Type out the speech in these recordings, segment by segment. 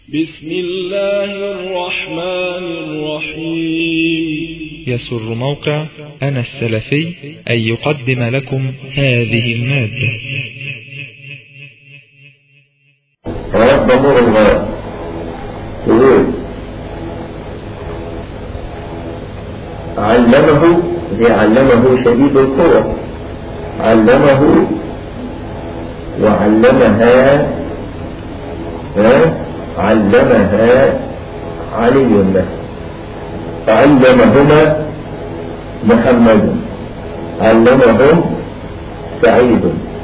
بسم الله الرحمن الرحيم يسر موقع أنا السلفي أن يقدم لكم هذه المادة رب ضمور الغاية يقول علمه زي علمه شديد القوة علمه وعلمها ها علمها علي له علمهما محمد علمهم سعيد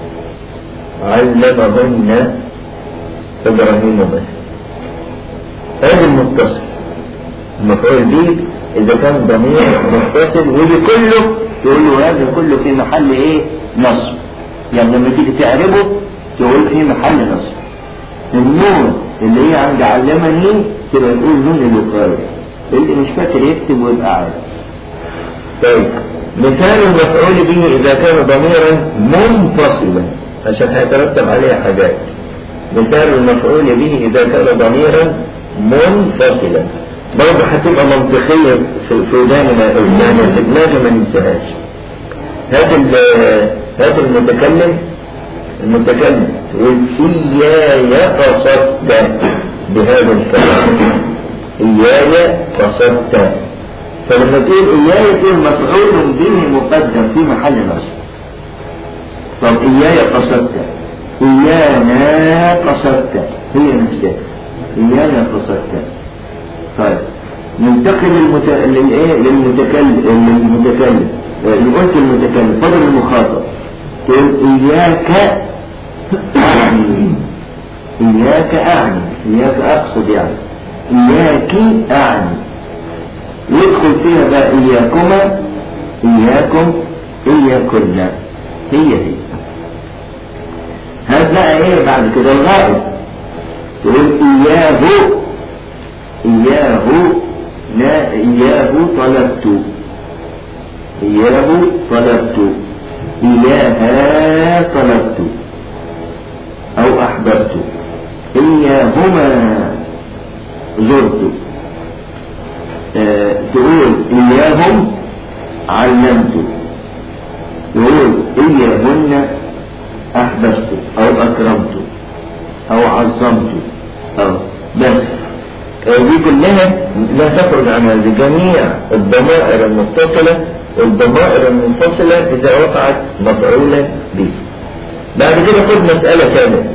علمهن إبراهيم بس هذا المتصل المفعول به إذا كان ضمير متصل ويجي كله تقول له هذا كله في محل إيه نصب يعني لما تيجي تعربه تقول في محل نصب النون اللي هي عند علمني تبقى تقول نون الوقاية اللي مش فاكر يكتب ويبقى عارف طيب مثال المفعول به إذا كان ضميرا منفصلا عشان هيترتب عليه حاجات مثال المفعول به إذا كان ضميرا منفصلا برضه هتبقى منطقية في في وداننا يعني في دماغي ما ننساهاش هات هات المتكلم المتكلم تقول إياي قصدت بهذا الكلام إياي قصدت فلما تقول إياي تقول مفعول به مقدم في محل نصب طب إياي قصدت إيانا قصدت هي نفسها إيانا قصدت طيب ننتقل للمت... للإيه؟ للمتكلم للمتكلم اللي قلت المتكلم فضل المخاطب تقول إياك أعني إياك أعني إياك أقصد يعني إياك أعني يدخل فيها بقى إياكما إياكم إياكن هي هي هذا بقى إيه بعد كده الغائب تقول إياه إياه لا إياه طلبت إياه طلبت إياها طلبت أو أحببت إياهما زرت أه تقول إياهم علمت تقول إياهن أحبست أو أكرمت أو عظمت أو بس دي كلها لا تخرج عن هذه جميع الضمائر المتصلة والضمائر المنفصلة إذا وقعت مفعولا به بعد كده خد مسألة ثانية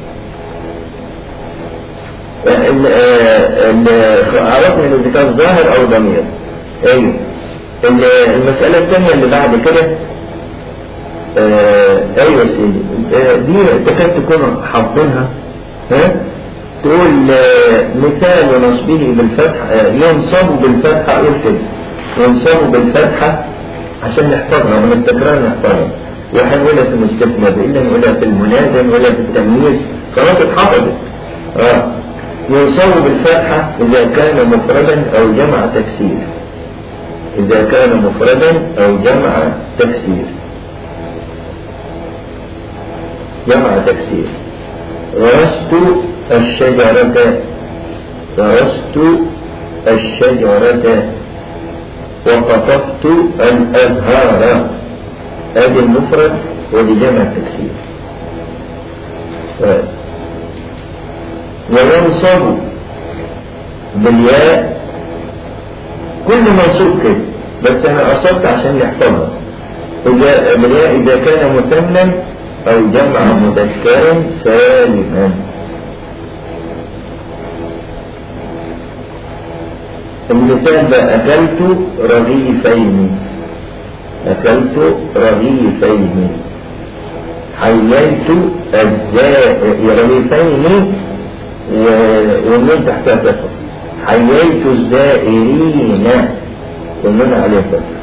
عرفنا إذا كان ظاهر أو ضمير أيوه المسألة الثانية اللي بعد كده أيوه سيدي دي تكاد تكون حافظينها ها تقول مثال نصبه بالفتح ينصب بالفتحة أقول كده ينصب بالفتحة عشان نحفظها من التكرار نحفظها وهنقولها في المستثنى إلا نقولها في المنادى نقولها في التمييز خلاص اتحفظت اه ينصب بالفتحة إذا كان مفردا أو جمع تكسير إذا كان مفردا أو جمع تكسير جمع تكسير غرست الشجرة غرست الشجرة وقطفت الأزهار هذه المفرد ودي جمع التكسير وينصب بالياء كل منصوب كده بس انا اصبت عشان نحفظها إذا بالياء اذا كان مثنى او جمع مذكر سالما المثال ده أكلت رغيفين أكلت رغيفين حييت الرغيفين والنون تحتها كسر حييت الزائرين والنون عليها كسر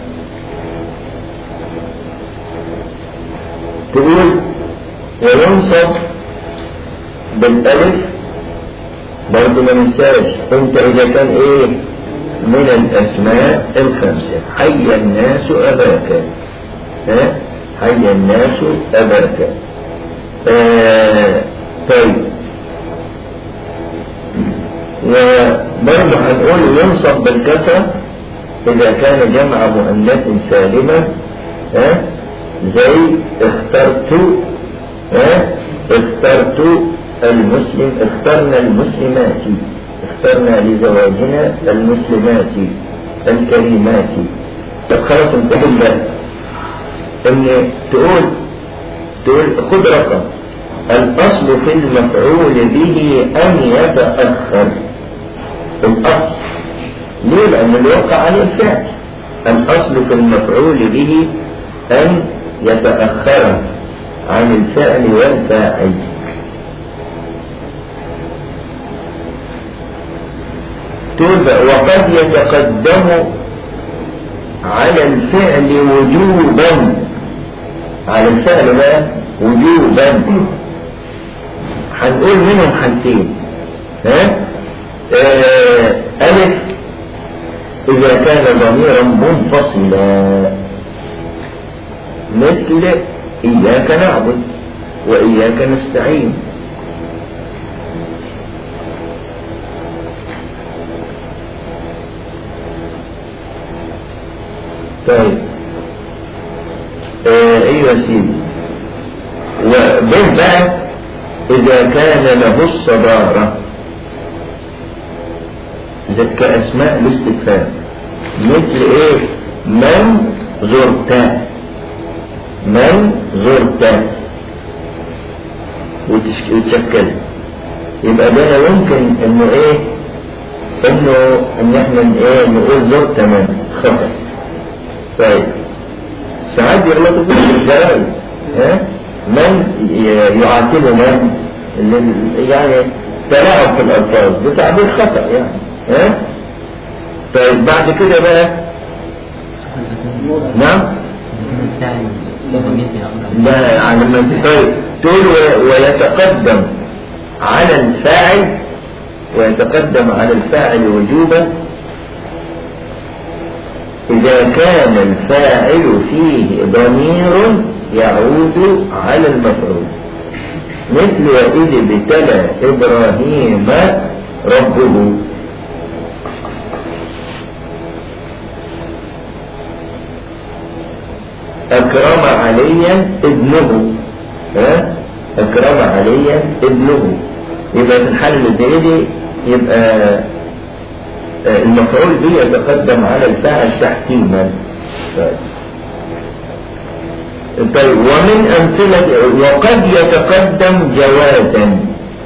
تقول وينصب بالألف برضه ما ننساش انت اذا كان ايه من الاسماء الخمسة حي الناس اباك ها حي الناس اباك آه طيب وبرضه هنقول ينصب بالكسرة إذا كان جمع مؤنث سالما ها زي اخترت ها اخترت المسلم اخترنا المسلمات اخترنا لزواجنا المسلمات الكريمات طب خلاص انتهى بقى ان تقول تقول خد رقم الأصل في المفعول به أن يتأخر الأصل ليه؟ لأن الواقع عليه الفعل الأصل في المفعول به أن يتأخر عن الفعل والفاعل تقول وقد يتقدم على الفعل وجوبا على الفعل بقى وجوبا هنقول منهم حالتين ها آه ألف إذا كان ضميرا منفصلا مثل إياك نعبد وإياك نستعين طيب آه ايوه يا سيدي وبه بقى اذا كان له الصدارة كأسماء الاستفهام مثل ايه من زرت من زرت وتشكل يبقى ده يمكن انه ايه انه ان احنا ايه نقول زرت من خطأ طيب ساعات يغلطوا في الجلال ها من يعاتب من يعني تلاعب في الألفاظ بتعبير خطأ يعني ها طيب بعد كده بقى نعم لا يعني ما طيب تقول ويتقدم على الفاعل ويتقدم على الفاعل وجوبا إذا كان الفاعل فيه ضمير يعود على المفعول مثل وإذ ابتلى إبراهيم ربه أكرم عليا ابنه ها أكرم عليا ابنه يبقى في الحال اللي زي دي يبقى المفعول به يتقدم على الفاعل تحكيما طيب ومن أمثلة وقد يتقدم جوازا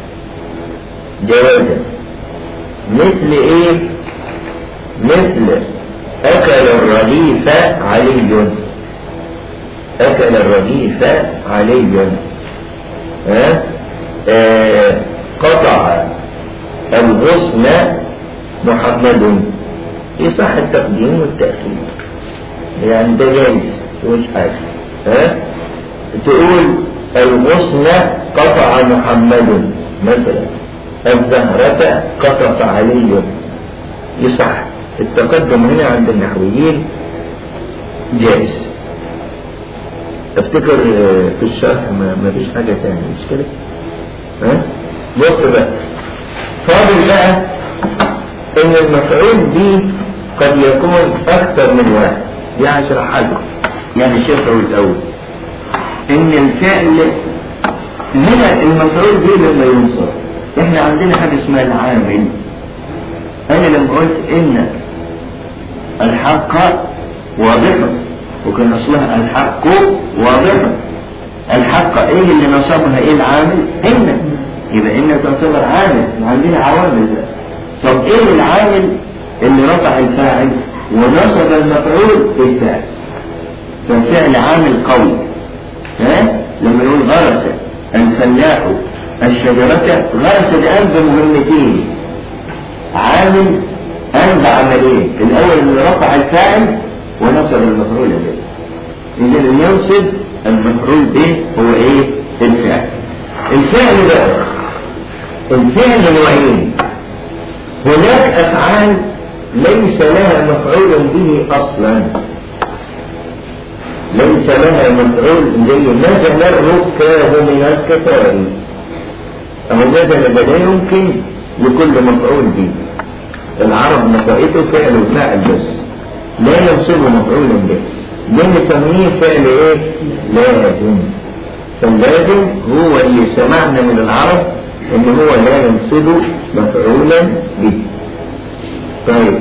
جوازا مثل ايه مثل أكل الرغيف علي أكل الرغيف علي ها آه قطع الغصن محمد يصح التقديم والتأخير يعني ده جايز مش حاجة ها تقول الغصن قطع محمد مثلا الزهرة قطف علي يصح التقدم هنا عند النحويين جائز افتكر في الشرح ما فيش حاجة تانية مش كده ها بص بقى فاضل بقى ان المفعول به قد يكون اكثر من واحد دي هشرحها لكم يعني شرحه الاول ان الفعل هنا المفعول به لما ينصب احنا عندنا حاجه اسمها العامل انا لما قلت ان الحق واضحه وكان اصلها الحق واضحه الحق ايه اللي نصبها ايه العامل ان يبقى ان تعتبر عامل وعندنا عوامل بقى طب ايه العامل اللي رفع الفاعل ونصب المفعول بالفعل فالفعل عامل قوي ها لما يقول غرس الفلاح الشجرة غرس الآن بمهمتين عامل أن بعملين الأول اللي رفع الفاعل ونصب المفعول به إذا اللي ينصب المفعول به هو إيه الفعل الفعل ده الفعل نوعين هناك أفعال ليس لها مفعول به أصلا ليس لها مفعول زي نزل الركاب من الكتاب أو نزل ده لا يمكن لكل مفعول به العرب نطقته فعل وفاعل بس لا ينصب مفعولا به ده نسميه فعل ايه لازم فاللازم هو اللي سمعنا من العرب ان هو لا ينصب مفعولا به طيب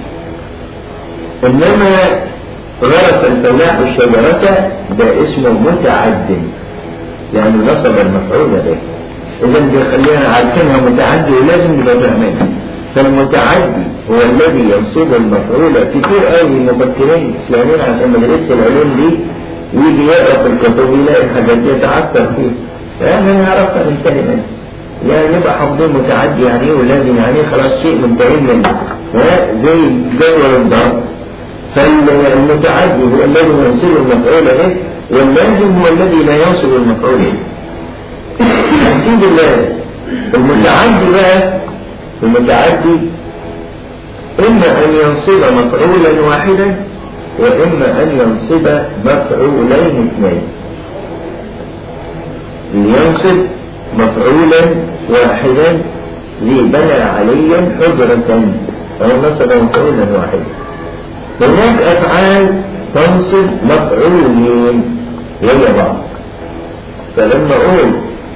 انما غرس الفلاح الشجرة ده اسمه متعد يعني نصب المفعول به اذا دي خلينا عارفينها متعدي ولازم نبقى فاهمينها فالمتعدي هو الذي ينصب المفعول كتير قوي المفكرين الاسلاميين عشان مدرسة العلوم دي يجي يقرا في الكتب يلاقي الحاجات دي يتعثر فيها يعني نعرفها ننتهي منها يعني نبقى حافظين متعدي يعني ايه ولازم يعني ايه خلاص شيء منتهين منه ها زي جدول الضرب فالمتعدي هو الذي ينصب المفعول به واللازم هو الذي لا ينصب المفعول به سيد الله المتعدي بقى المتعدي إما أن ينصب مفعولا واحدا وإما أن ينصب مفعولين اثنين لينصب مفعولا واحدا زي بنى عليا حجرة أو نصب مفعولا واحدا هناك أفعال تنصب مفعولين وهي بعض فلما أقول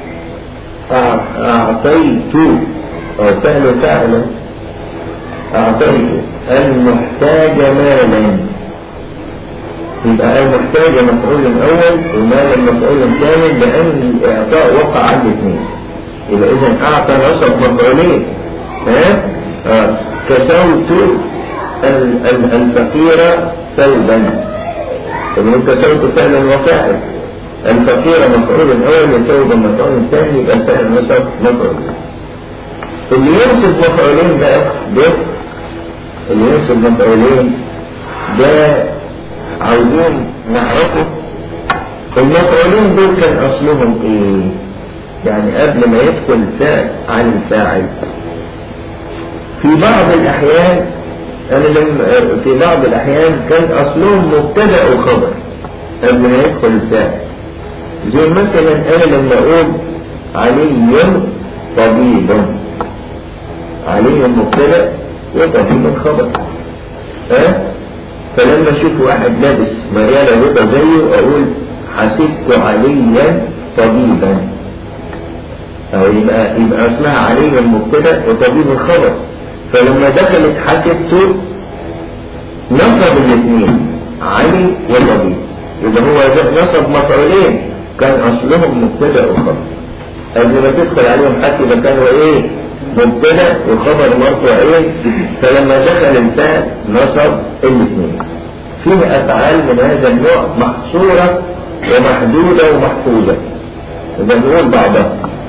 أعطيت أو فعل فعلا أعطيت المحتاج مالا يبقى المحتاج مفعول أول ومالا مفعول ثاني لأن الإعطاء وقع على الاثنين يبقى إذا أعطى نصب مفعولين ها آه. كسوت الفقير ثوبا إذا كسوت فعلا وفاعل الفقير مفعول أول وثوبا مفعول ثاني يبقى الفعل نصب مفعول اللي ينصب مفعولين بقى ده اللي ينصب مفعولين ده عاوزين نعرفه المفعولين دول كان اصلهم ايه يعني قبل ما يدخل فعل عن الفاعل في بعض الاحيان انا لما في بعض الاحيان كان اصلهم مبتدا وخبر قبل ما يدخل الفاعل زي مثلا انا لما اقول علي طبيب علي مبتدا وطبيب خبر ها فلما اشوف واحد لابس مريالة بيضة زيه اقول حسبت عليا طبيبا او يبقى يبقى اصلها علي المبتدا وطبيب الخبر فلما دخلت حسبت نصب الاثنين علي وطبيب يبقى هو نصب مفعولين كان اصلهم مبتدا وخبر قبل ما تدخل عليهم حسب كانوا ايه مبتدا وخبر مرفوعين فلما دخل الفاء نصب الاثنين فيه افعال من هذا النوع محصوره ومحدوده ومحفوظه اذا نقول بعضها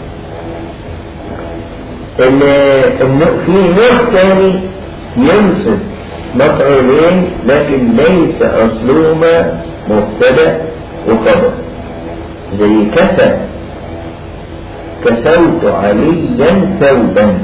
ان في نوع ثاني ينصب مفعولين لكن ليس اصلهما مبتدا وخبر زي كسى كسوت عليا ثوبا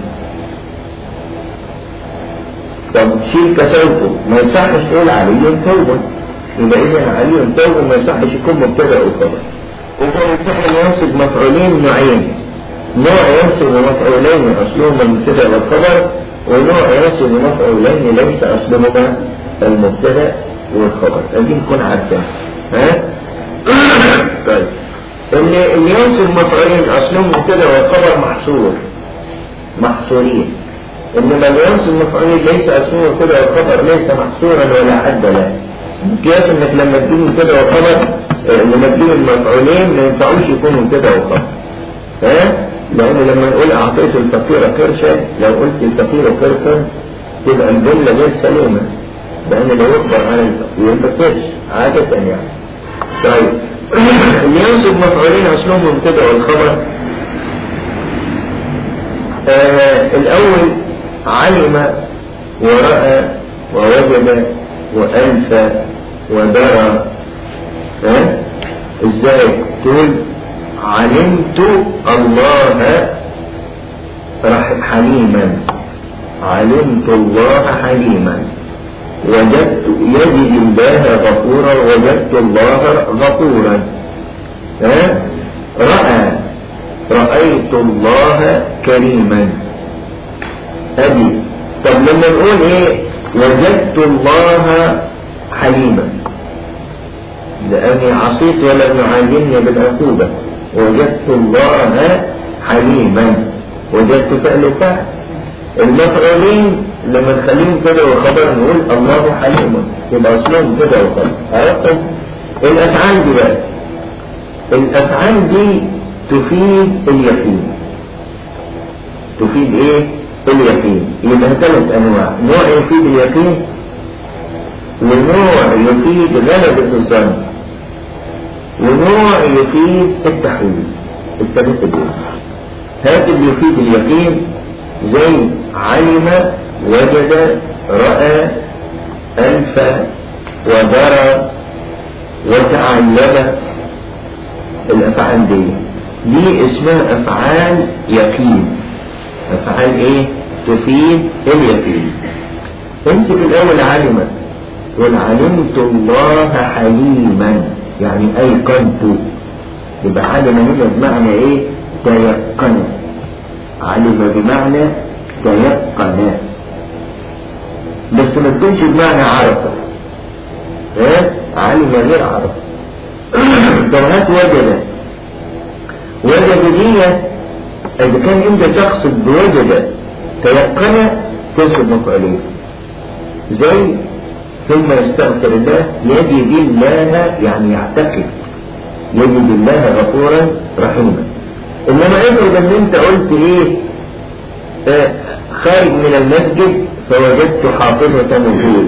طب شيل كسوته ما يصحش تقول عليا ثوبا يبقى اذا عليا ثوبا ما يصحش يكون مبتدا او خبر وكان الفعل ينصب مفعولين نوعين نوع ينصب مفعولين اصلهما المبتدا والخبر ونوع ينصب مفعولين ليس اصلهما المبتدا والخبر ادي نكون عارفين ها طيب اللي, اللي ينصب مفعولين اصلهم مبتدا والخبر محصور محصورين انما اللي ينصب مفعولين ليس اصلهم مبتدا والخبر ليس محصورا ولا حد له كيف انك لما تجيب مبتدا وخبر لما تجيب المفعولين ما ينفعوش يكونوا مبتدا وخبر ها لان لما نقول اعطيت الفقير قرشا لو قلت الفقير قرشا تبقى الجمله غير سليمه لان لو يخبر عن الفقير بقرش عاده يعني طيب اللي ينصب مفعولين اصلهم المبتدا والخبر آه الاول علم ورأى ووجد وأنف ودرى ها ازاي تقول علمت الله حليما علمت الله حليما وجدت يجد الله غفورا وجدت الله غفورا رأى رأيت الله كريما ادي طب لما نقول ايه وجدت الله حليما لاني عصيت ولم يعاجلني بالعقوبة وجدت الله حليما وجدت فعل فعل المفعولين لما نخليهم كده وخبر نقول الله حليم يبقى اصلهم كده وخبر عرفتم الافعال دي بقى الافعال دي تفيد اليقين تفيد ايه اليقين يبقى ثلاث انواع نوع يفيد اليقين ونوع يفيد غلبة الظن ونوع يفيد التحويل الثلاثة دول هذا اللي يفيد اليقين زي علم وجد رأى أنف ودرى وتعلم الأفعال دي دي اسمها أفعال يقين أفعال إيه؟ تفيد اليقين امسك الأول علم قل علمت الله حليما يعني أيقنت يبقى علم هنا بمعنى إيه؟ تيقن علم بمعنى تيقن بس ما تكونش بمعنى عرف ها علم غير عرف طب هات وجد وجد دي اذا كان انت تقصد بوجد تيقن تنصب مفعولين زي ثم يستغفر الله يجد الله يعني يعتقد يجد الله غفورا رحيما انما افرض ان انت قلت ايه آه خارج من المسجد فوجدت حافظة وجود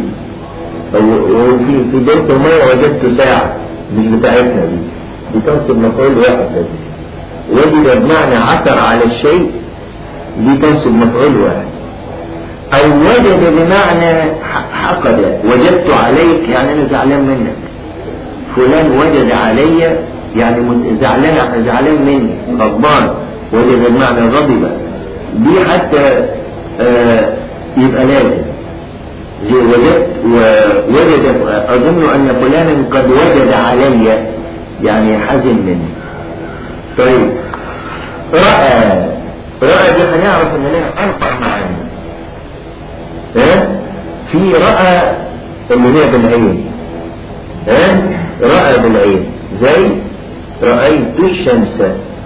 وفي في دورة المية وجدت ساعة مش بتاعتنا دي دي تنصب مفعول واحد بس وجد بمعنى عثر على الشيء دي تنصب مفعول واحد او وجد بمعنى حقد وجدت عليك يعني انا زعلان منك فلان وجد علي يعني زعلان زعلان مني غضبان وجد بمعنى غضب دي حتى آه يبقى لازم زي وجدت ووجد اظن ان فلانا قد وجد علي يعني حزن مني طيب رأى رأى دي هنعرف ان لها اربع معاني ها في رأى اللي هي بالعين ها رأى بالعين زي رأيت الشمس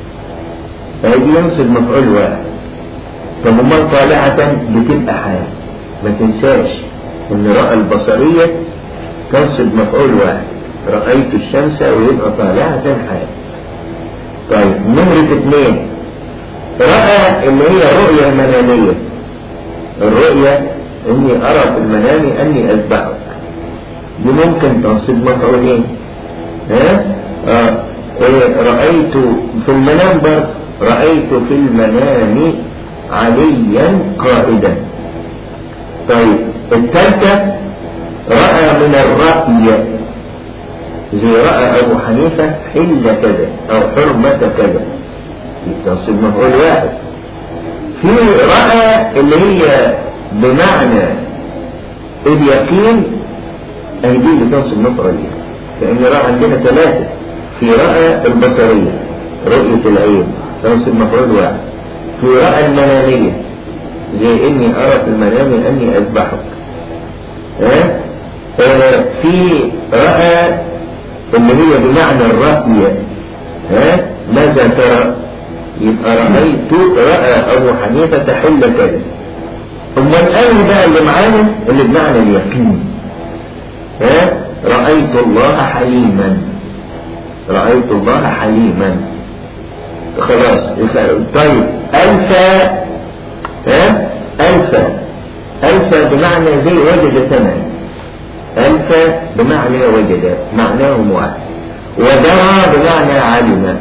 هذه ينصب مفعول واحد طب امال طالعة بتبقى حال ما تنساش ان رأى البصرية تنصب مفعول واحد رأيت الشمس ويبقى طالعة حال طيب نمرة اثنين رأى اللي هي رؤية منامية الرؤية اني ارى في المنام اني اذبحك دي ممكن تنصب مفعولين ها آه. رأيت في المنام برضه رأيت في المنام عليا قائدا طيب الثالثة رأى من الرأي زي رأى أبو حنيفة حل كذا أو حرمة كذا تنصب مفعول واحد في رأى اللي هي بمعنى اليقين أي دي اللي تنصب مفعولين لأن رأى عندنا ثلاثة في رأى البصرية رؤية العين تنصب مفعول واحد في رأى المنامية زي إني أرى في المنام أني أذبحك ها؟ آه في رأى اللي هي بمعنى الرأي ها ماذا ترى يبقى رأيت رأى أبو حنيفة تحل كذا ثم الآن بقى اللي معانا اللي بمعنى اليقين ها رأيت الله حليما رأيت الله حليما خلاص طيب ألفا ها ألفا ألفا بمعنى زي وجد ثمن ألفا بمعنى وجد معناهم واحد ودرى بمعنى علم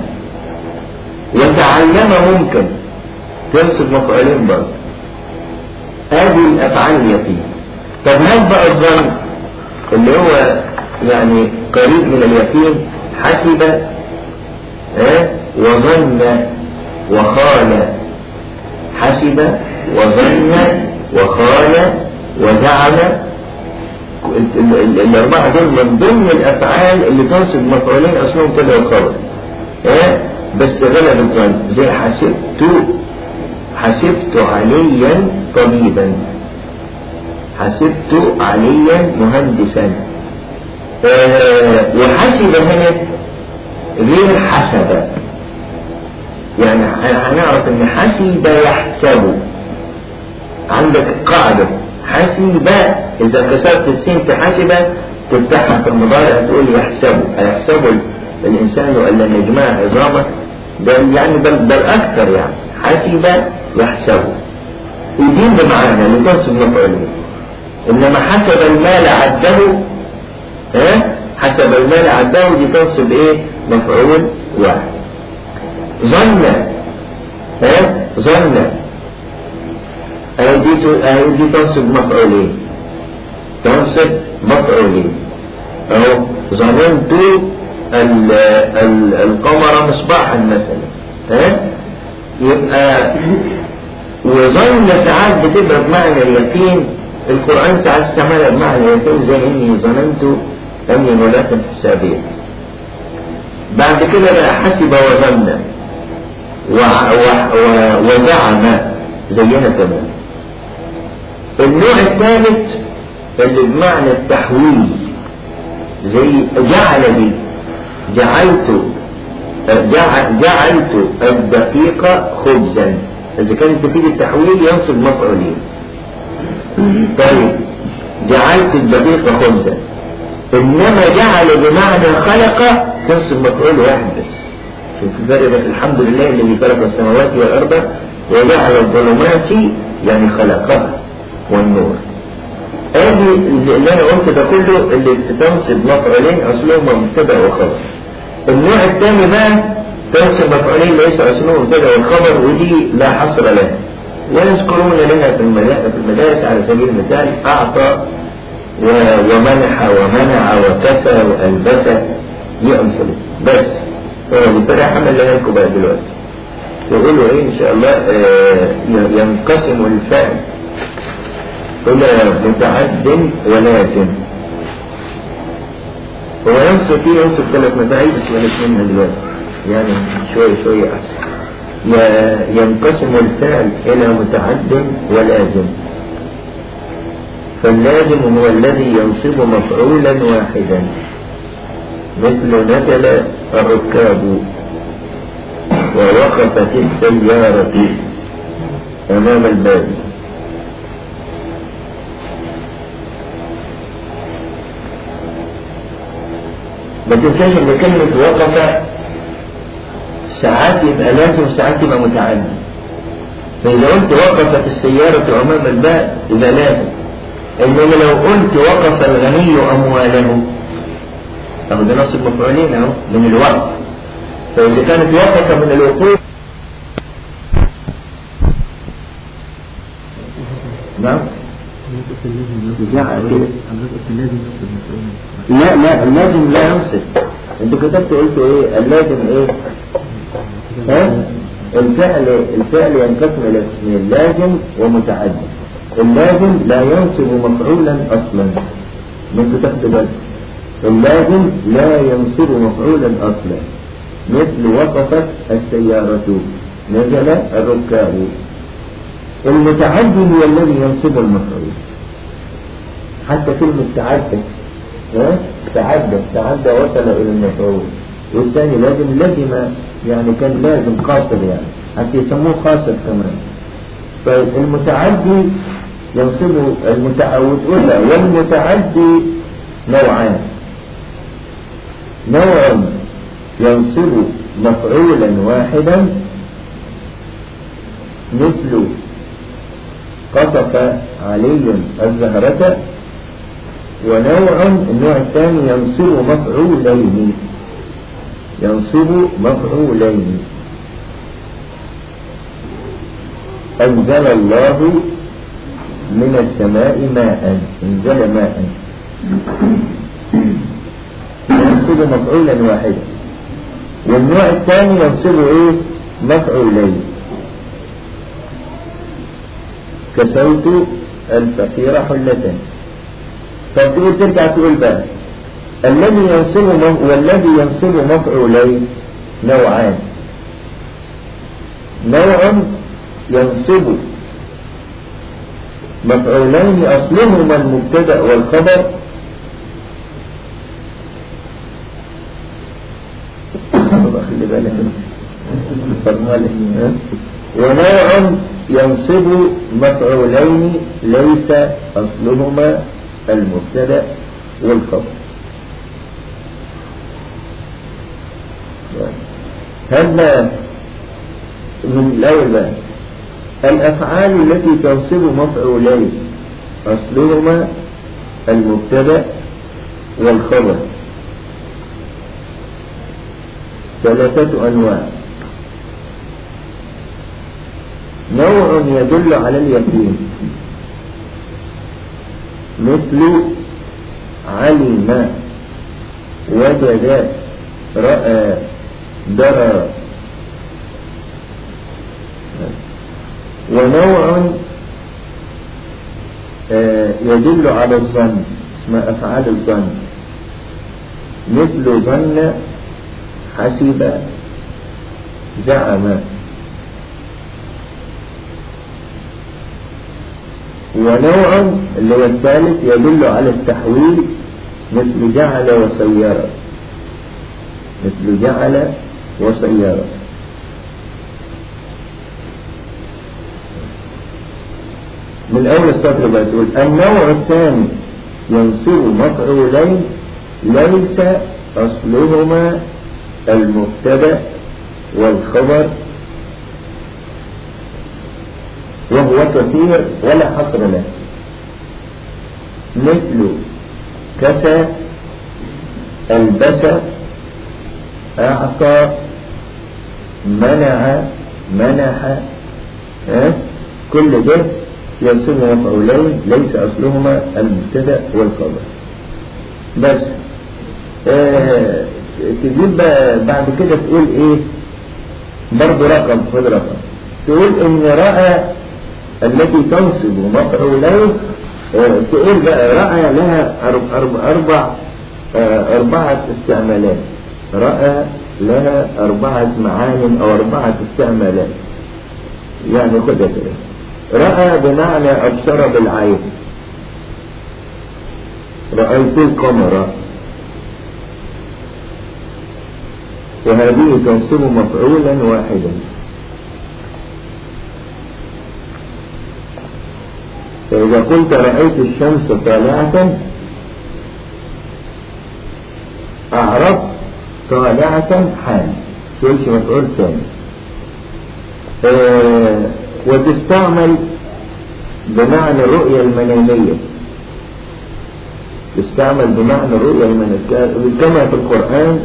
وتعلم ممكن تنصب مفعولين برضه هذه الأفعال اليقين طب هل بقى الظن اللي هو يعني قريب من اليقين حسب ها وظن وخال حسب وظن وخال وزعم الأربعة دول من ضمن الأفعال اللي تنصب مفعولين أصلهم كده وخبر ها بس غلب الظن زي حسبت حسبت عليا طبيبا حسبت عليا مهندسا آه وحسب هنا غير حسب يعني هنعرف ان حسب يحسب عندك قاعدة حسب اذا كسرت السين في حسب تفتحها في المضارع تقول يحسب هيحسب الانسان ولا نجمع عظامه ده يعني بل, بل اكثر يعني حسب يحسب يدين بمعنى لتنصب مفعولين انما حسب المال عده ها حسب المال عده دي تنصب ايه مفعول واحد ظن ها ظن اهي دي اهي دي تنصب مفعولين تنصب مفعولين اهو ظننت ال ال القمر مصباحا مثلا ها يبقى وظن ساعات بتبقى بمعنى اليقين القرآن ساعات استعملها بمعنى اليقين زي اني ظننت اني ملاك حسابيا بعد كده بقى حسب وظن وزعم زينا كمان النوع الثالث اللي بمعنى التحويل زي جعل دي جعلت جعلت الدقيق خبزا إذا كانت تفيد التحويل ينصب مفعولين طيب جعلت الدقيق خبزا إنما جعل بمعنى خلق تنصب مفعول واحد بس شوف الفرق بين الحمد لله الذي خلق السماوات والأرض وجعل الظلمات يعني خلقها والنور ادي اللي انا قلت ده كله اللي تنصب مفعولين اصلهما مبتدا وخبر النوع الثاني بقى تنصب مفعولين ليس اصلهما مبتدا والخبر ودي لا حصر لها ويذكرون لنا في المدارس على سبيل المثال اعطى ومنح ومنع وكسى والبس دي امثله بس فبالتالي حمل لنا لكم بقى دلوقتي يقولوا ايه ان شاء الله آه ينقسم الفعل إلى متعد ولازم هو ينصف فيه ينصف ثلاث مفاعيل بس بلاش منها دلوقتي يعني شوية شوية أحسن ينقسم الفعل إلى متعد ولازم فاللازم هو الذي ينصب مفعولا واحدا مثل نزل الركاب ووقفت السيارة أمام الباب ما تنساش ان كلمة وقف ساعات يبقى لازم وساعات يبقى متعدي فإذا قلت وقفت السيارة أمام الباب يبقى لازم إنما لو قلت وقف الغني أمواله أهو ده نصب مفعولين أهو من الوقت فإذا كانت وقف من الوقوف نعم لا لا اللازم لا ينصب انت كتبت قلت ايه اللازم ايه ها الفعل الفعل ينقسم الى قسمين لازم ومتعدي اللازم لا ينصب مفعولا اصلا من كتبت بس اللازم لا ينصب مفعولا اصلا مثل وقفت السيارة نزل الركاب المتعدي هو الذي ينصب المفعول حتى كلمة تعدى ها تعدى تعدى وصل إلى المفعول والثاني لازم لزم يعني كان لازم قاصر يعني حتى يسموه قاصر كمان فالمتعدي ينصب المتعود أولى والمتعدي نوعان نوع ينصب مفعولا واحدا مثل قطف علي الزهرة ونوع النوع الثاني ينصب مفعولين ينصب مفعولين أنزل الله من السماء ماء انزل ماء ينصب مفعولا واحدا والنوع الثاني ينصب ايه مفعولين كسوت الفقير حلة فتقول ترجع تقول بقى الذي ينصب والذي ينصب مفعولين نوعان نوع ينصب مفعولين أصلهما المبتدأ والخبر خلي بالك ونوع ينصب مفعولين ليس أصلهما المبتدأ والخبر هذا من الأول الأفعال التي تنصب مفعولين أصلهما المبتدأ والخبر ثلاثة أنواع نوع يدل على اليقين مثل علم وجد رأى درى ونوع يدل على الظن اسمها أفعال الظن مثل ظن حسب زعم ونوع اللي هو الثالث يدل على التحويل مثل جعل وسيرة مثل جعل وسيرة من أول السطر بقى تقول النوع الثاني ينصب مفعولين ليس أصلهما المبتدا والخبر وهو كثير ولا حصر له مثل كسى البس أعطى منع منح أه؟ كل ده ينصب مفعولين ليس أصلهما المبتدا والخبر بس آه تجيب بعد كده تقول ايه برضه رقم خد رقم تقول ان رأى التي تنصب مفعولين اه تقول بقى رأى لها أربع, أربع اه أربعة استعمالات رأى لها أربعة معان أو أربعة استعمالات يعني خدها كده رأى بمعنى أبصر بالعين رأيت القمر وهذه تنصب مفعولا واحدا فإذا قلت رأيت الشمس طالعة أعرف طالعة حال تقولش مفعول ثاني أه وتستعمل بمعنى الرؤية المنامية تستعمل بمعنى الرؤية المنامية كما في القرآن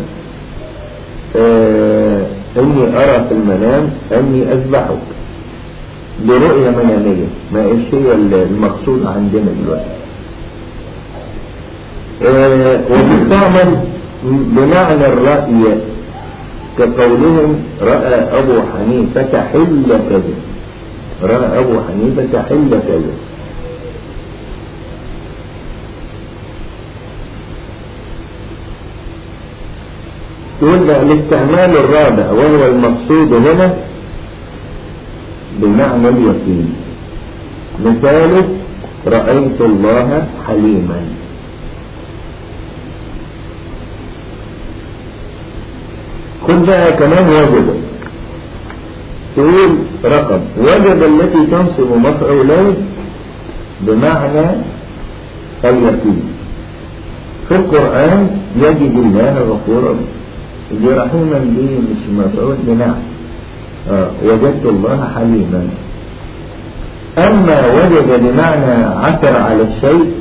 آه اني ارى في المنام اني اذبحك برؤية منامية ما ايش هي المقصود عندنا دلوقتي آه وتستعمل بمعنى الرأي كقولهم رأى ابو حنيفة حل كذا رأى ابو حنيفة حل كذا تقول الاستعمال الرابع وهو المقصود هنا بمعنى اليقين مثاله رأيت الله حليما خد بقى كمان وجد تقول رقم وجد التي تنصب مفعولين بمعنى اليقين في القرآن يجد الله غفورا دي رحيما دي مش مفعول بنعم آه وجدت الله حليما أما وجد بمعنى عثر على الشيء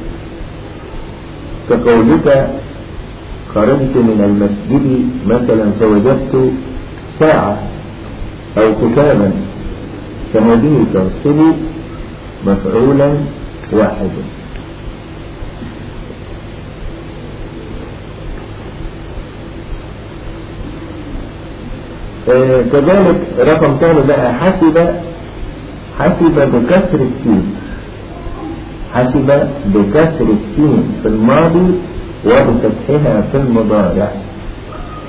كقولك خرجت من المسجد مثلا فوجدت ساعة أو كتابا فهذه تنصب مفعولا واحدا آه كذلك رقم ثاني بقى حسب حسب بكسر السين حسب بكسر السين في الماضي وبفتحها في المضارع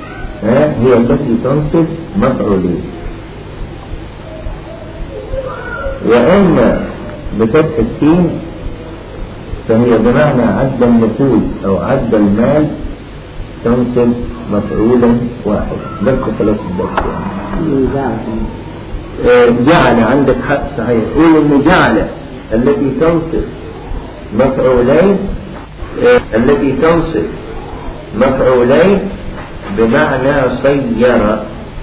ها هي التي تنصب مفعولين وأما بفتح السين فهي بمعنى عد النفوذ أو عد المال تنصب مفعولا واحدا بالكم ثلاث الدرس يعني. آه، جعل عندك حق صحيح قول انه جعل التي تنصب مفعولين آه، التي تنصب مفعولين بمعنى صير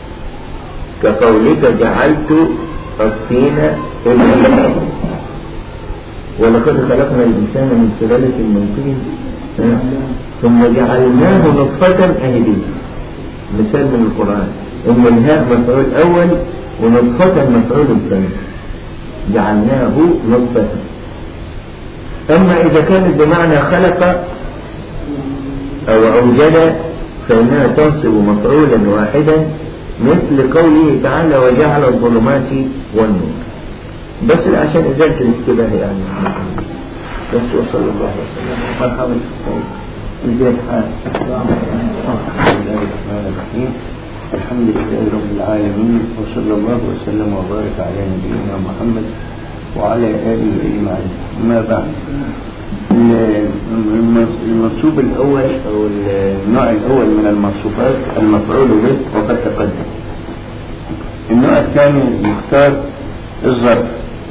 كقولك جعلت الطين في العين ولقد خلقنا الإنسان من سلالة من طين آه. ثم جعلناه نطفة أهدي مثال من القرآن إن الهاء مفعول أول ونطفة مفعول ثاني جعلناه نطفة أما إذا كانت بمعنى خلق أو أوجد فإنها تنصب مفعولا واحدا مثل قوله تعالى وجعل الظلمات والنور بس عشان إزالة الاشتباه يعني بس وصلى الله وسلم مرحبا ازاي الحال بسم الله الرحمن الرحيم الحمد لله رب العالمين وصلى الله وسلم وبارك على نبينا محمد وعلى آله أجمعين أما بعد المنصوب الأول أو النوع الأول من المنصوبات المفعول به وقد تقدم النوع الثاني يختار الظرف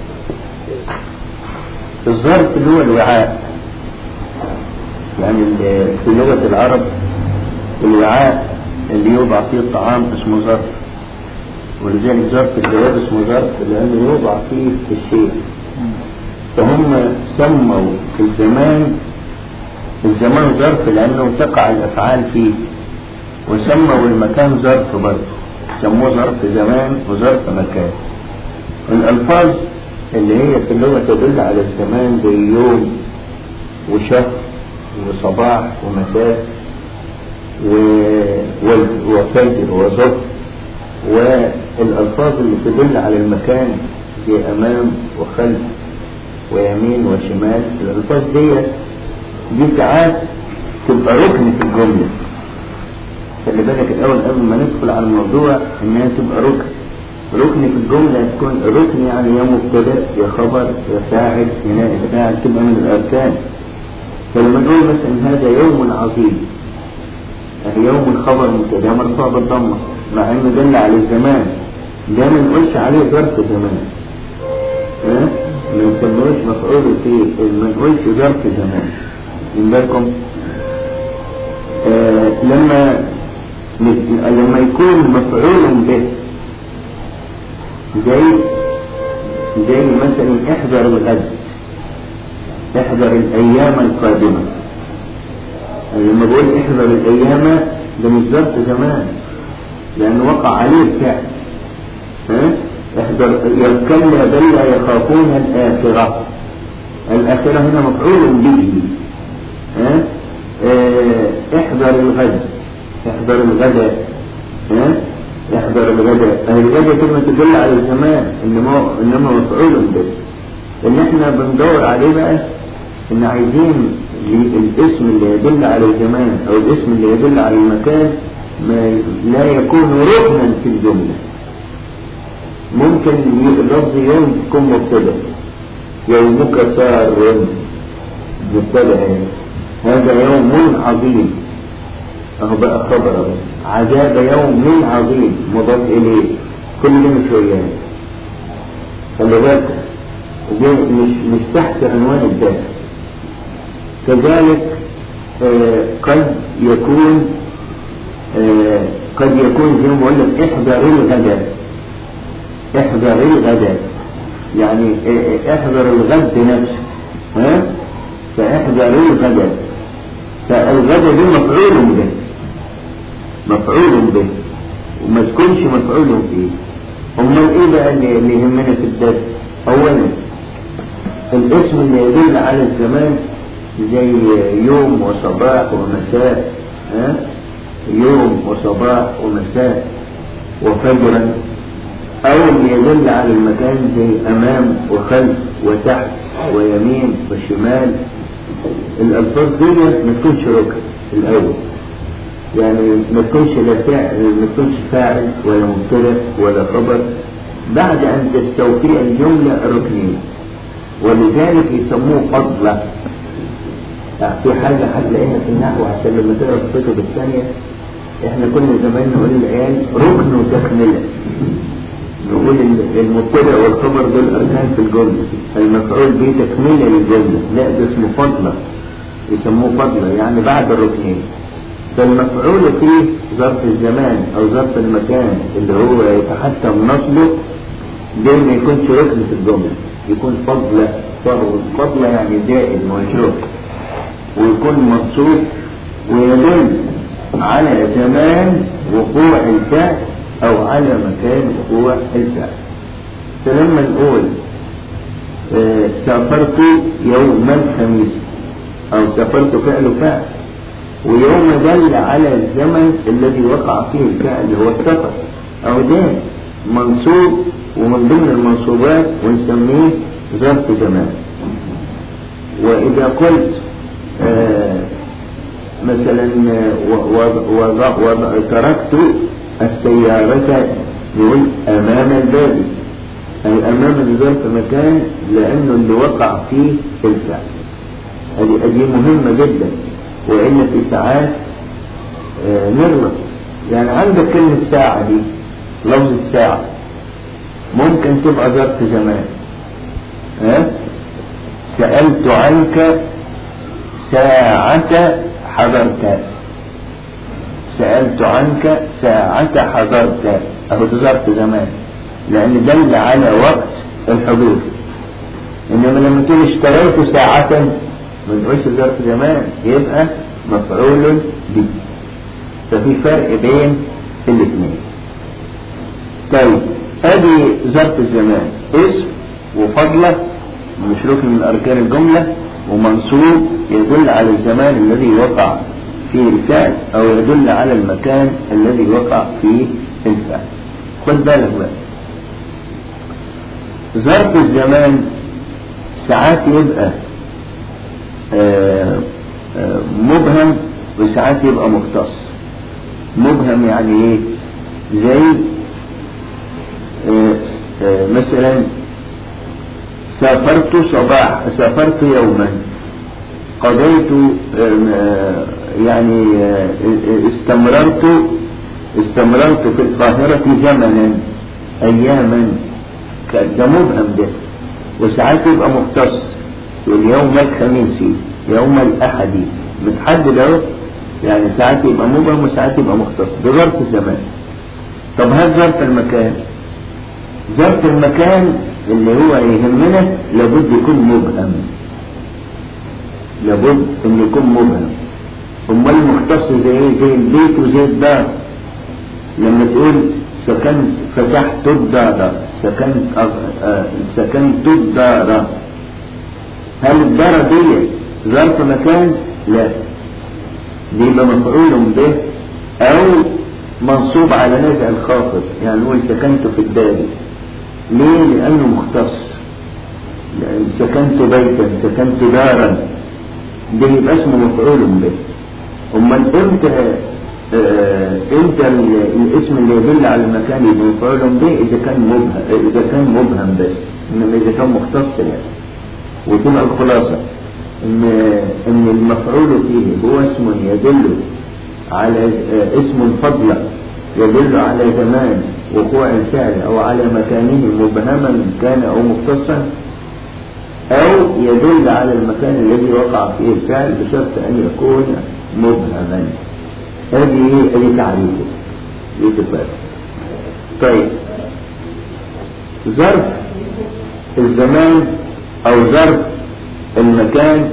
الظرف اللي هو الوعاء يعني في لغة العرب الوعاء اللي يوضع فيه الطعام اسمه ظرف ولذلك ظرف الجواب اسمه ظرف لأنه يوضع فيه الشيء فهم سموا الزمان الزمان ظرف لأنه تقع الأفعال فيه وسموا المكان ظرف برضه سموه ظرف زمان وظرف مكان الألفاظ اللي هي في اللغة تدل على الزمان زي يوم وشهر وصباح ومساء وفجر وظهر والألفاظ اللي تدل على المكان زي أمام وخلف ويمين وشمال الألفاظ دي دي ساعات تبقى ركن في الجملة خلي بالك الأول قبل ما ندخل على الموضوع إنها تبقى ركن ركن في الجملة تكون ركن يعني يا مبتدأ يا خبر يا فاعل يا نائب فاعل تبقى من الأركان فلما نقول مثلا هذا يوم عظيم يوم خبر مبتدا مرفوع بالضمه مع انه دل على الزمان ده ما نقولش عليه ظرف زمان ها ما نسموش مفعول فيه ما نقولش ظرف زمان من بالكم آه لما لما يكون مفعول به زي زي مثلا احذر الغد احذر الايام القادمه لما بقول احذر الايام ده مش ظرف زمان لانه وقع عليه الفعل ها احذر كلا بل لا يخافون الاخره الاخره هنا مفعول به ها اه احذر الغد احذر الغداء ها احذر الغداء الغداء كلمة تدل على الزمان انما انما مفعول به اللي احنا بندور عليه بقى ان عايزين الاسم اللي يدل على الزمان او الاسم اللي يدل على المكان ما لا يكون ركنا في الجملة ممكن لفظ يوم تكون مبتدا يومك سار مبتدا هذا يوم عظيم اهو بقى خبر عذاب يوم عظيم مضاف اليه كل ده مش وياه خلي بالك مش مش تحت عنوان الدرس كذلك آه قد يكون آه قد يكون زي ما بقول لك احذر الغداء احذر الغداء يعني آه احذر الغد نفسه ها فاحذر الغداء فالغداء ده مفعول به مفعول به وما تكونش مفعول فيه امال ايه بقى اللي, اللي يهمنا في الدرس اولا الاسم اللي يدل على الزمان زي يوم وصباح ومساء ها يوم وصباح ومساء وفجرا او اللي يدل على المكان زي امام وخلف وتحت ويمين وشمال الالفاظ دي ما تكونش ركن الاول يعني ما تكونش لا فعل ما تكونش فاعل ولا مبتدا ولا خبر بعد أن تستوفي الجملة ركنين ولذلك يسموه فضلة في حاجة هتلاقيها في النحو عشان لما تقرا في الكتب الثانية احنا كنا زمان نقول للعيال ركن وتكملة نقول ال- المبتدأ والخبر دول أركان في الجملة المفعول به تكملة للجملة لا ده اسمه فضلة يسموه فضلة يعني بعد الركنين فالمفعول فيه ظرف الزمان أو ظرف المكان اللي هو يتحتم نصبه ده ما يكونش ركن في الجملة يكون فضلة فضلة يعني زائد مشروع ويكون منصوب ويدل على زمان وقوع الفعل او على مكان وقوع الفعل فلما نقول آه، سافرت يوم الخميس او سافرت فعل فعل ويوم دل على الزمن الذي وقع فيه الفعل اللي هو السفر او ده منصوب ومن ضمن المنصوبات ونسميه ظرف زمان واذا قلت آه، مثلا آه، و- و- وضع- وضع- تركت السيارة يقول أمام الباب أي أمام الظرف مكان لأنه اللي وقع فيه الفعل هذه هذه مهمة جدا وإلا في ساعات آه، نغلط يعني عندك كلمة ساعة دي لفظ الساعة ممكن تبقى ظرف زمان ها سألت عنك ساعة حضرت سألت عنك ساعة حضرت أهو ده ظرف زمان لأن دل على وقت الحضور إنما لما تقول اشتريت ساعة ما نقولش ظرف زمان يبقى مفعول به ففي فرق بين الاثنين طيب ادي ظرف الزمان اسم وفضلة مش ركن من اركان الجملة ومنصوب يدل على الزمان الذي وقع فيه الفعل او يدل على المكان الذي وقع فيه الفعل خد بالك بقى ظرف الزمان ساعات يبقى آه، آه، مبهم وساعات يبقى مختص مبهم يعني ايه زي آه، آه، مثلا سافرت صباح سافرت يوما قضيت آم، آه، يعني آه، استمررت استمررت في القاهرة زمنا أياما كان ده مبهم ده وساعات يبقى مختص يقول يوم الخميس يوم الأحد متحدد اهو يعني ساعات يبقى مبهم وساعات يبقى مختص ده ظرف الزمان طب هل ظرف المكان ظرف المكان اللي هو يهمنا لابد يكون مبهم لابد ان يكون مبهم امال مختص زي ايه زي البيت وزي الدار لما تقول سكنت فتحت الدار سكنت أغ- آه، سكنت الدار هل الدار دي ظرف مكان لا دي يبقى مفعول به او منصوب على نزع الخافض يعني نقول سكنت في الدار ليه لانه مختص لأن سكنت بيتا سكنت دارا ده يبقى اسمه مفعول به امال امتى آه، امتى ال- الاسم اللي يدل على المكان يبقى مفعول به اذا كان مبهم اذا كان مبهم بس انما اذا كان مختص يعني وتبقى الخلاصه ان ان المفعول فيه هو اسم يدل على آه، اسم فضلا يدل على زمان وقوع الفعل او على مكانه مبهما كان او مختصا او يدل على المكان الذي وقع فيه الفعل بشرط ان يكون مبهما هذه هذه تعريفه لتفاق طيب ظرف الزمان او ظرف المكان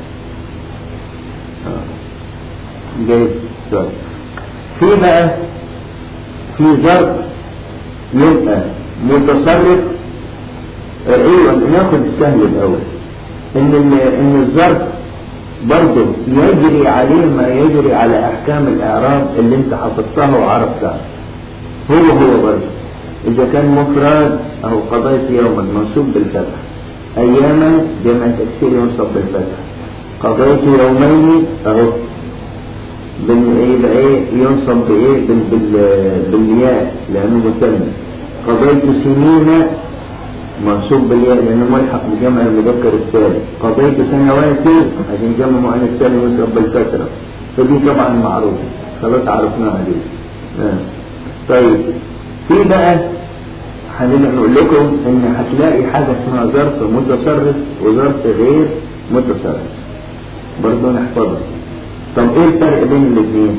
آه. جاي ظرف في بقى في ظرف يبقى متصرف آه، ايوه ناخد السهل الاول ان ال- ان الظرف برضه يجري عليه ما يجري على احكام الاعراب اللي انت حفظتها وعرفتها هو هو برضه اذا كان مفرد اهو قضيت يوما منصوب بالفتح اياما جمع تكسير ينصب بالفتح قضيت يومين اهو بال ايه بقى ايه ينصب بايه بال بال بالياء لانه مثنى قضيت سنين منصوب بالياء لأنه ملحق بجمع المذكر السالم قضيت سنوات عشان جمع مؤنث سالم يضرب بالكسرة فدي طبعا معروفة خلاص عرفناها دي آه. طيب في بقى خلينا نقول لكم ان هتلاقي حاجة اسمها ظرف متصرف وظرف غير متصرف برضه نحفظها طب ايه الفرق بين الاثنين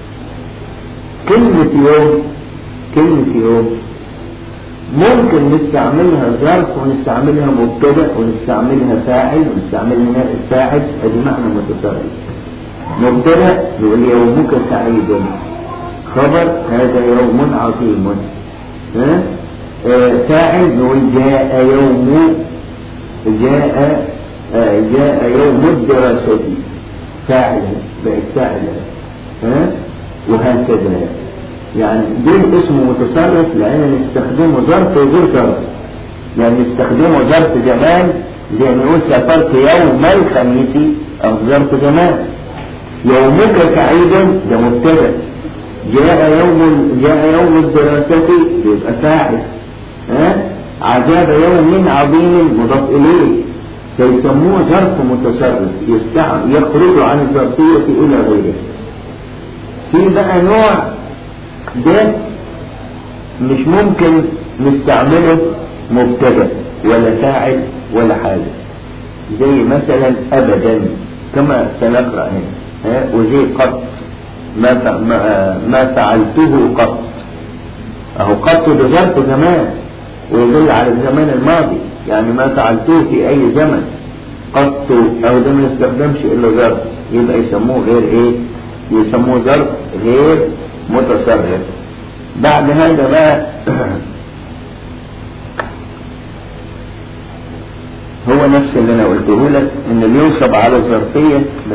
كلمة يوم كلمة يوم ممكن نستعملها ظرف ونستعملها مبتدا ونستعملها فاعل ونستعملها نائب فاعل ادي معنى متصرف مبتدا نقول يومك سعيد خبر هذا يوم عظيم ها آه فاعل نقول جاء يوم جاء آه جاء يوم الدراسة فاعل بقت فاعلة ها وهكذا يعني دول اسمه متصرف لأن نستخدمه ظرف وغير ظرف يعني نستخدمه ظرف زمان زي ما نقول سافرت يوم الخميس أو ظرف زمان يومك سعيد ده مبتدا جاء يوم جاء يوم الدراسة يبقى فاعل ها عذاب يوم عظيم مضاف إليه فيسموه ظرف متصرف يستعمل يخرج عن الظرفية إلى غيره في بقى نوع ده مش ممكن نستعمله مبتدا ولا فاعل ولا حاجة زي مثلا أبدا كما سنقرأ هنا ها وزي قط ما ما, ما فعلته قط أهو قط ده ظرف زمان ويدل على الزمان الماضي يعني ما فعلته في أي زمن قط أو ده ما يستخدمش إلا ظرف يبقى يسموه غير إيه يسموه ظرف غير متصرف بعد هذا بقى هو نفس اللي انا قلته لك ان اللي ينصب على الظرفيه بس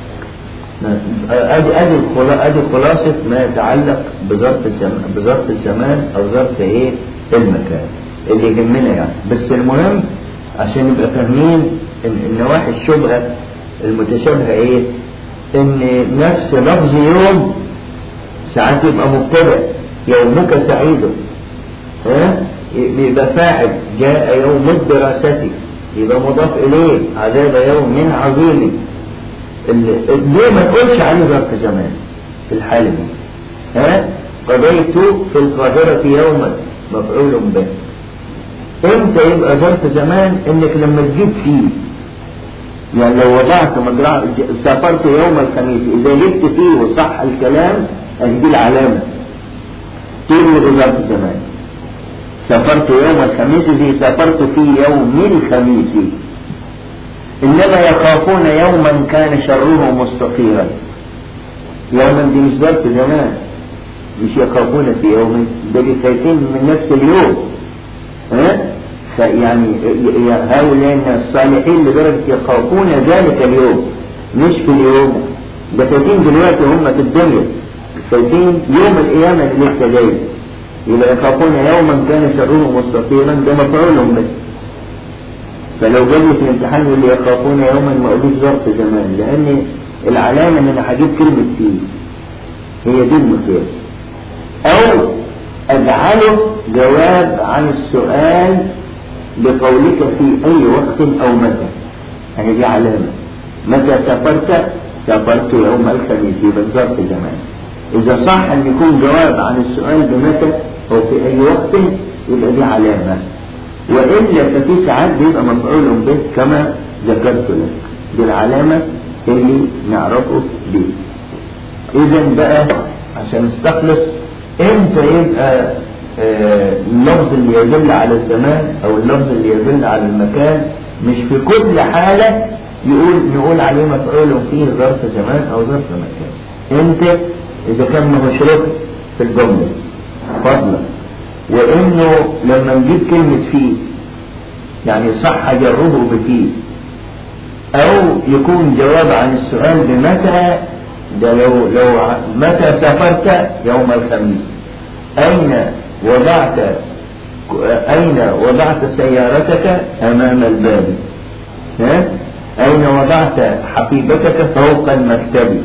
ادي ادي ادي خلاصه ما يتعلق بظرف الزمان بظرف الزمان او ظرف ايه المكان اللي يهمنا يعني بس المهم عشان نبقى فاهمين ان النواحي الشبهه المتشابهه ايه ان نفس لفظ يوم ساعات يبقى مبتدا يومك سعيد ها يبقى فاعل جاء يوم الدراسة يبقى مضاف إليه عذاب يوم عظيم ليه ما تقولش عليه ظرف زمان في الحالة دي ها قضيت في القاهرة يوما مفعول به امتى يبقى ظرف زمان انك لما تجيب فيه يعني لو وضعت مجرى سافرت يوم الخميس اذا جبت فيه وصح الكلام هذه العلامة تلغي ظرف زمان سافرت يوم الخميس زي سافرت في يوم الخميس إنما يخافون يوما كان شره مستطيرا يوما دي مش ظرف زمان مش يخافون في يوم ده خايفين من نفس اليوم ها فيعني هؤلاء الصالحين لدرجة يخافون ذلك اليوم مش في اليوم ده خايفين دلوقتي هم في الدنيا خايفين يوم القيامة اللي لسه جاي يبقى يخافون يوما كان شره مستطيرا ده مفعول به فلو جابوا في الامتحان اللي يخافون يوما ما قولوش ظرف زمان لان العلامة ان انا هجيب كلمة فيه هي دي المقياس او اجعله جواب عن السؤال بقولك في اي وقت او متى يعني دي علامة متى سافرت سافرت يوم الخميس يبقى ظرف زمان إذا صح أن يكون جواب عن السؤال بمتى أو في أي وقت يبقى دي علامة وإلا ففي ساعات بيبقى مفعول به كما ذكرت لك دي العلامة اللي نعرفه دي إذا بقى عشان نستخلص إمتى يبقى آه اللفظ اللي يدل على الزمان أو اللفظ اللي يدل على المكان مش في كل حالة يقول نقول عليه مفعول فيه ظرف زمان أو ظرف مكان إمتى إذا كان مشرك في الجملة فضلا وإنه لما نجيب كلمة فيه يعني صح جره بفيه أو يكون جواب عن السؤال بمتى ده لو لو متى سافرت يوم الخميس أين وضعت أين وضعت سيارتك أمام الباب ها؟ أين وضعت حقيبتك فوق المكتب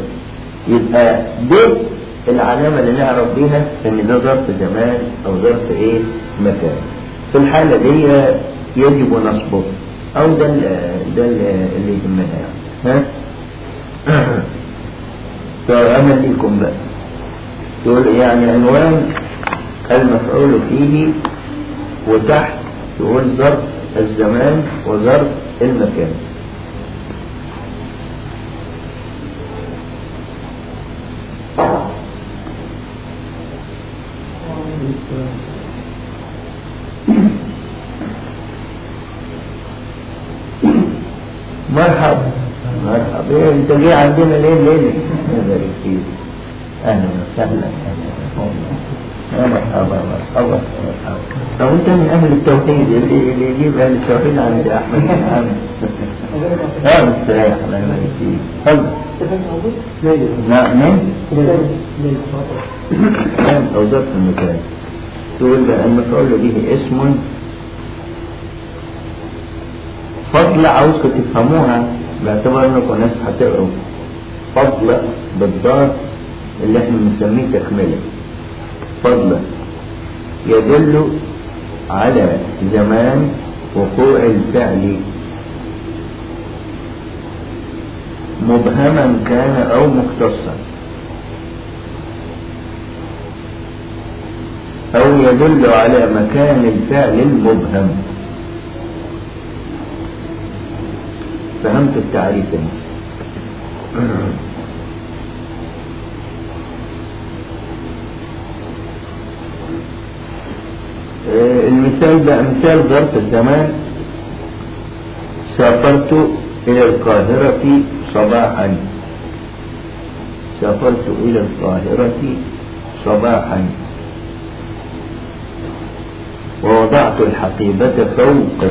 يبقى دي العلامة اللي نعرف بيها ان ده ظرف زمان او ظرف ايه مكان في الحالة دي يجب نصبه أو ده ال- ده ال- اللي يهمنا يعني ها فأنا ليكم بقى تقول يعني عنوان المفعول فيه وتحت تقول ظرف الزمان وظرف المكان مرحبا مرحبا إيه انت جاي عندنا ليه ليه يبارك فيك اهلا وسهلا يا مرحبا مرحبا مرحبا طب انت من اهل التوحيد اللي اللي يجيب اهل التوحيد عند احمد بن حامد اه مستريح الله يبارك فيك اتفضل نعم نعم نعم او ظرف المكان تقول بقى المفعول به اسم فضل عاوزكم تفهموها باعتبار انكم ناس هتقروا فضل بالضاد اللي احنا بنسميه تكملة فضل يدل على زمان وقوع الفعل مبهما كان او مختصا او يدل على مكان الفعل المبهم فهمت التعريف هنا آه، المثال ده مثال ظرف الزمان سافرت إلى القاهرة صباحا سافرت إلى القاهرة صباحا ووضعت الحقيبة فوق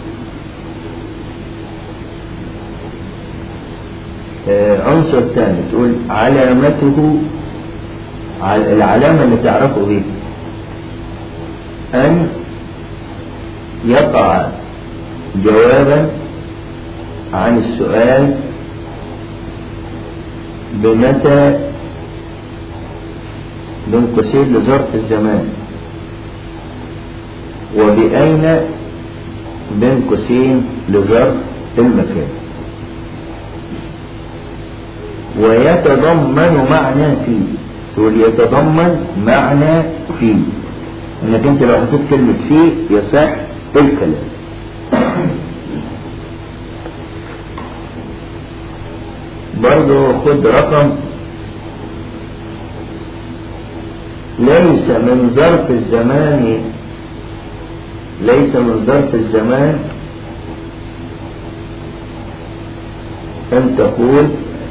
آه، عنصر ثاني تقول علامته عل- العلامة اللي تعرفه ايه أن يقع جوابا عن السؤال بمتى بين قوسين لظرف الزمان وبأين بين قوسين لظرف المكان ويتضمن معنى فيه تقول يتضمن معنى فيه انك انت لو حطيت كلمة فيه يصح الكلام برضو خد رقم ليس من ظرف الزمان ليس من ظرف الزمان أن تقول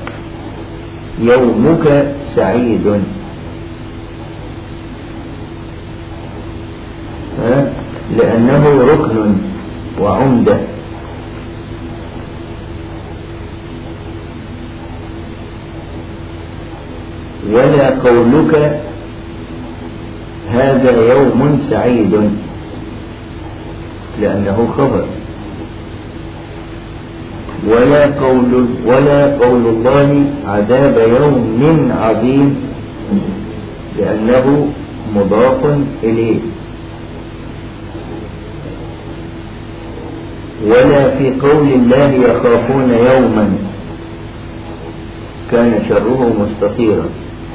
يومك سعيد ها؟ لأنه ركن وعمدة ولا قولك هذا يوم سعيد لأنه خبر ولا قول ولا قول الله عذاب يوم عظيم لأنه مضاف إليه ولا في قول الله يخافون يوما كان شره مستطيرا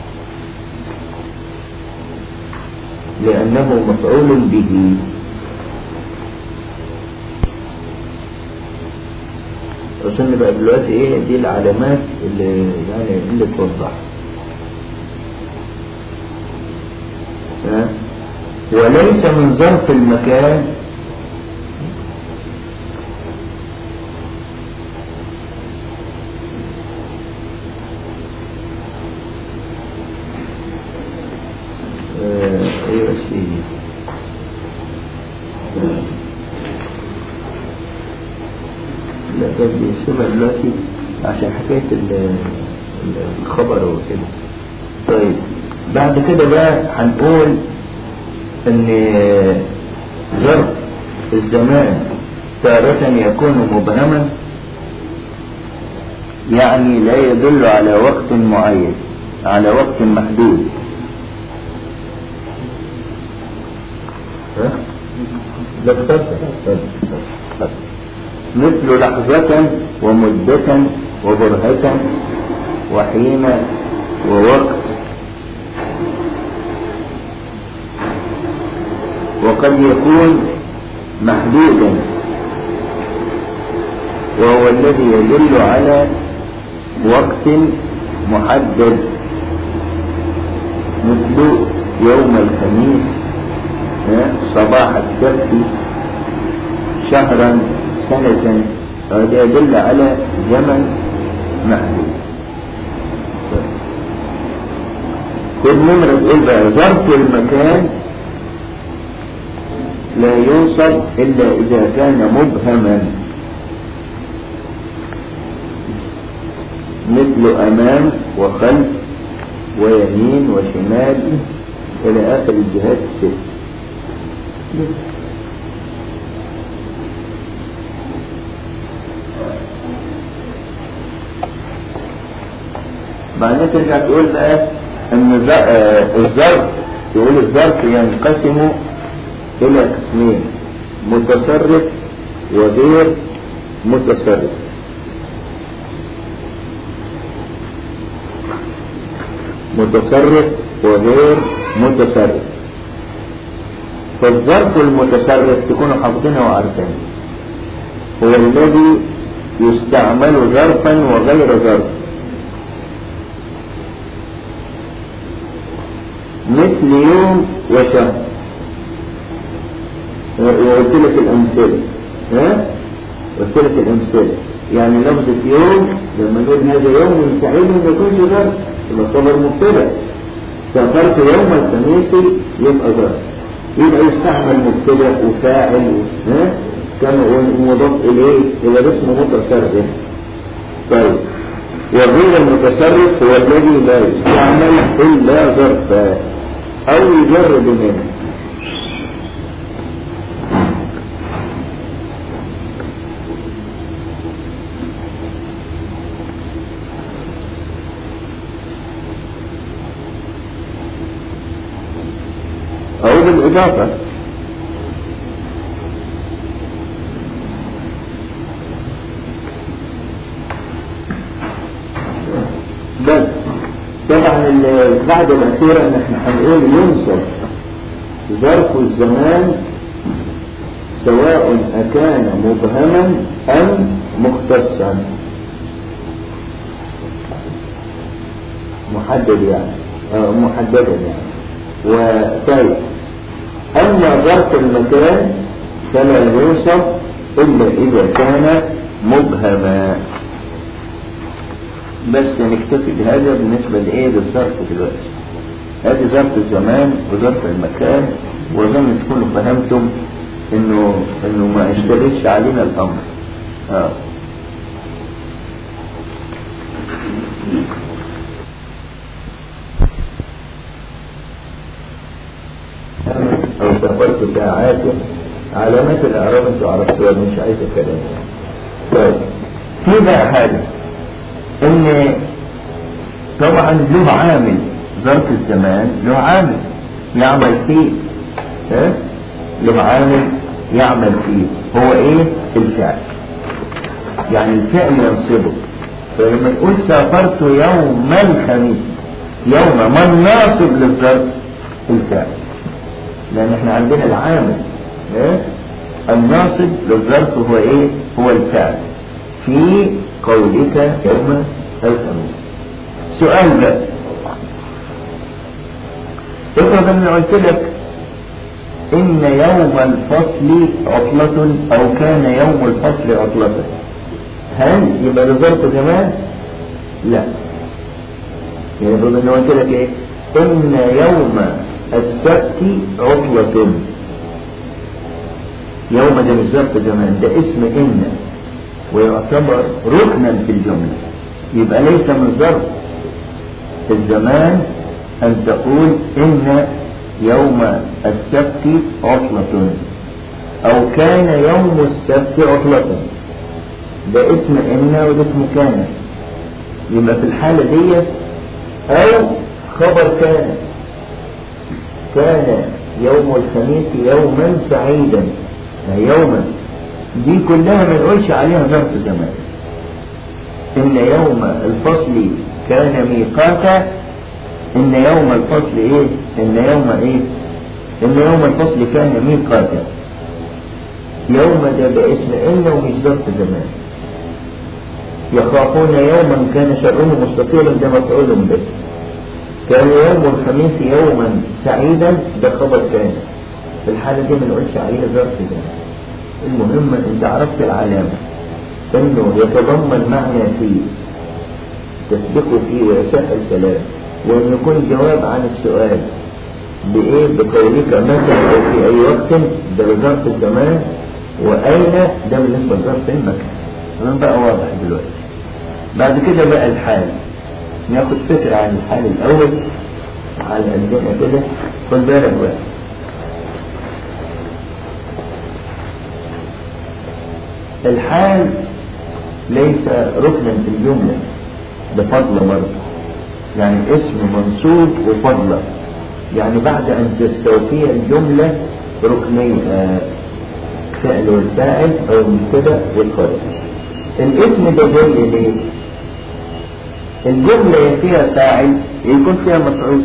لأنه مفعول به وصلنا بقى دلوقتي ايه دي العلامات اللي يعني اللي توضح ها؟ وليس من ظرف المكان آه، ايوه سيدي لا ده بيسيبها دلوقتي عشان حكاية ال- ال- الخبر وكده طيب بعد كده بقى هنقول ان ظرف الزمان تارة يكون مبهما يعني لا يدل على وقت معين على وقت محدود ها؟ ده اختصر مثل لحظة ومدة وبرهة وحين ووقت وقد يكون محدودا وهو الذي يدل على وقت محدد مثل يوم الخميس ها، صباح السبت شهرا سنة هذا يدل على زمن محدود خد نمرة تقول بقى ظرف المكان لا يوصل إلا إذا كان مبهما مثل أمام وخلف ويمين وشمال إلى آخر الجهات الست بعدين ترجع تقول بقى ان ز- آه، الظرف تقول الظرف ينقسم الى قسمين متصرف وغير متصرف متصرف وغير متصرف فالظرف المتصرف تكونوا حافظينه وعارفينه هو الذي يستعمل ظرفا وغير ظرف مثل يوم وشهر وقلت لك الأمثلة ها؟ قلت لك الأمثلة يعني لفظة يوم لما نقول هذا يوم سعيد ما يكونش ظرف يبقى خبر مبتدأ سافرت يوم الخميس يبقى ظرف يبقى يستعمل مبتدأ وفاعل ها؟ كما مضاف إليه يبقى ده اسمه متصرف طيب وغير المتصرف هو الذي لا يستعمل إلا ظرفا أو يجرد منه أو بالإضافة بس طبعا القاعدة الأخيرة إن إحنا هنقول ينصب ظرف الزمان سواء أكان مبهما أم مختصا محدد يعني آه محددا يعني وطيب أما ظرف المكان فلا يوصف إلا إذا كان مبهما بس نكتفي بهذا بالنسبة لإيه للظرف دلوقتي هذه ظرف الزمان وظرف المكان وأظن تكونوا فهمتم إنه إنه ما اشتغلش علينا الأمر آه. أو سافرت ساعات علامات الإعراب أنتوا عرفتوها مش عايز كلام طيب في بقى حاجة إن طبعا له عامل ظرف الزمان له عامل يعمل فيه ها؟ له عامل يعمل فيه هو ايه الفعل يعني الفعل ينصبه فلما تقول سافرت يوم الخميس يوم ما الناصب للظرف الفعل لان احنا عندنا العامل ها؟ الناصب للظرف هو ايه هو الفعل في قولك يوم الخميس سؤال بقى افرض ان قلت لك ان يوم الفصل عطلة او كان يوم الفصل عطلة هل يبقى ده ظرف زمان؟ لا يعني افرض ان قلت لك ايه ان يوم السبت عطلة يوم ده مش ظرف زمان ده اسم ان ويعتبر ركنا في الجملة يبقى ليس من ظرف الزمان أن تقول إن يوم السبت عطلة أو كان يوم السبت عطلة ده اسم إن وده اسم كان يبقى في الحالة دي أو خبر كان كان يوم الخميس يوما سعيدا يوما دي كلها ما نقولش عليها ظرف زمان إن يوم الفصل كان ميقاتا إن يوم الفصل إيه إن يوم إيه إن يوم الفصل كان ميقاتا يوم ده باسم إن ومش ظرف زمان يخافون يوما كان شره مستطيلا ده مفعول به كان يوم الخميس يوما سعيدا ده خبر كان في الحالة دي ما نقولش عليها ظرف زمان المهم انت عرفت العلامة انه يتضمن معنى فيه تسبقه فيه ويسهل الكلام وان يكون جواب عن السؤال بايه بقولك متى او في اي وقت ده بظرف الزمان واين ده بالنسبه لظرف المكان تمام بقى واضح دلوقتي بعد كده بقى الحال ناخد فكرة عن الحال الاول على قدنا كده خد بالك بقى الحال ليس ركنا في الجملة بفضل برضه يعني اسم منصوب وفضلة يعني بعد أن تستوفي الجملة ركني فعل والفاعل أو المبتدا والخبر الاسم ده جاي ليه؟ الجملة فيها فاعل يكون فيها مفعول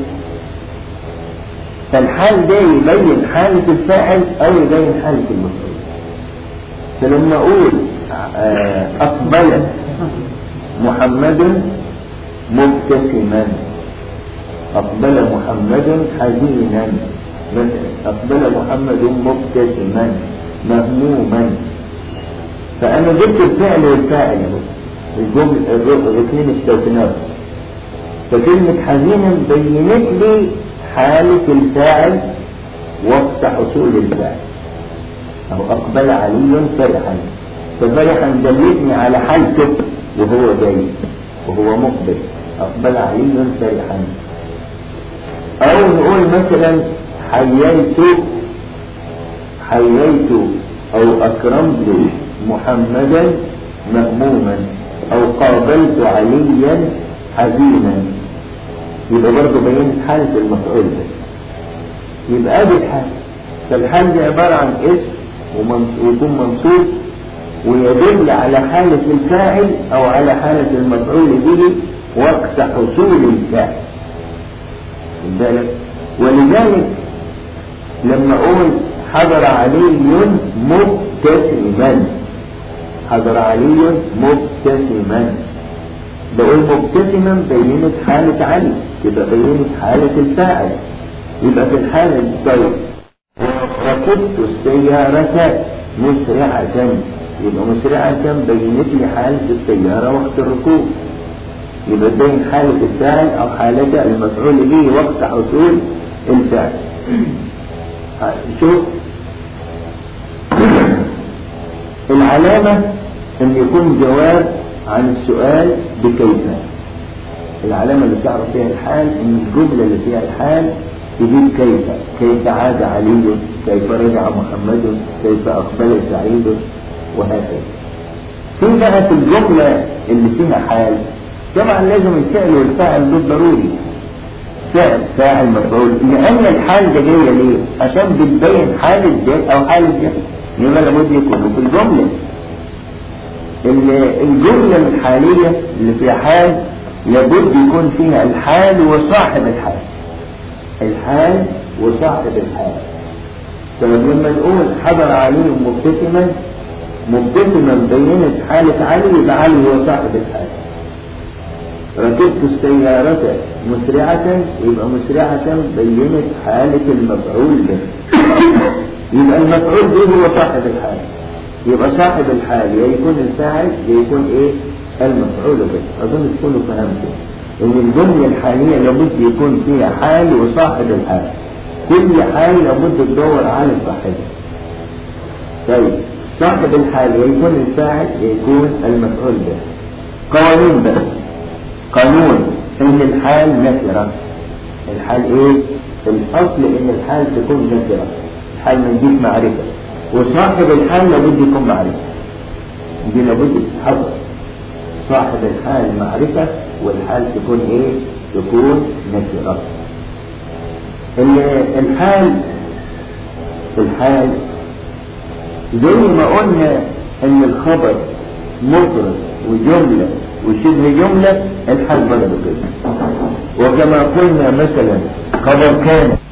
فالحال ده يبين حالة الفاعل أو يبين حالة المفعول فلما أقول أقبل محمد مبتسما أقبل محمد حزينا أقبل محمد مبتسما مهموما فأنا جبت الفعل والفاعل الجمل الاثنين استوفناه فكلمة حزينا بينت لي حالة الفاعل وقت حصول الفاعل أو أقبل علي فرحا ففرحا دلتني على حالته وهو جاي وهو مقبل أقبل علي فرحا أو نقول مثلا حييت حييت أو أكرمت محمدا مهموما أو قابلت عليا حزينا يبقى برضه بينت حالة المفعول ده يبقى ادي الحال فالحال دي عبارة عن اسم ويكون منصوب ويدل على حالة الفاعل أو على حالة المفعول به وقت حصول الفاعل بالك ولذلك لما أقول حضر علي مبتسما حضر علي مبتسما بقول مبتسما بينت حالة علي يبقى بينت حالة الفاعل يبقى في الحالة دي طيب ركبت السيارة مسرعة يبقى مسرعة بينت لي حالة السيارة وقت الركوب يبقى بين حالة الفاعل أو حالة المفعول به وقت حصول الفعل شوف العلامة أن يكون جواب عن السؤال بكيف العلامة اللي تعرف فيها الحال أن الجملة اللي فيها الحال تجيب كيف كيف عاد علي كيف رجع محمد كيف أقبل سعيد وهكذا في بقى في الجملة اللي فيها حال طبعا لازم الفعل والفاعل دول ضروري فعل فاعل مفعول لأن الحال ده جاية ليه؟ عشان بتبين حال الذات أو حال الذات يبقى لابد يكون في الجملة الجملة الحالية اللي فيها حال لابد يكون فيها الحال وصاحب الحال الحال وصاحب الحال طيب لما نقول حضر علي مبتسما مبتسما بينت حالة علي يبقى علي هو صاحب الحال ركبت السيارة مسرعة يبقى مسرعة بينت حالة المفعول به يبقى المفعول به هو صاحب الحال يبقى صاحب الحال يا يكون الفاعل يا يكون ايه المفعول به اظن تكونوا فهمتوا ان الجملة الحالية لابد يكون فيها حال وصاحب الحال كل حال لابد تدور على صاحبه طيب صاحب الحال يا يكون الفاعل يا يكون المفعول به قوانين بقى قانون ان الحال نكرة الحال ايه الاصل ان الحال تكون نكرة الحال من جيب معرفة وصاحب الحال لابد يكون معرفة دي لابد تتحضر صاحب الحال معرفة والحال تكون ايه تكون نكرة الحال الحال زي ما قلنا ان الخبر مفرد وجملة وشبه جملة الحال برضه كده وكما قلنا مثلا خبر كان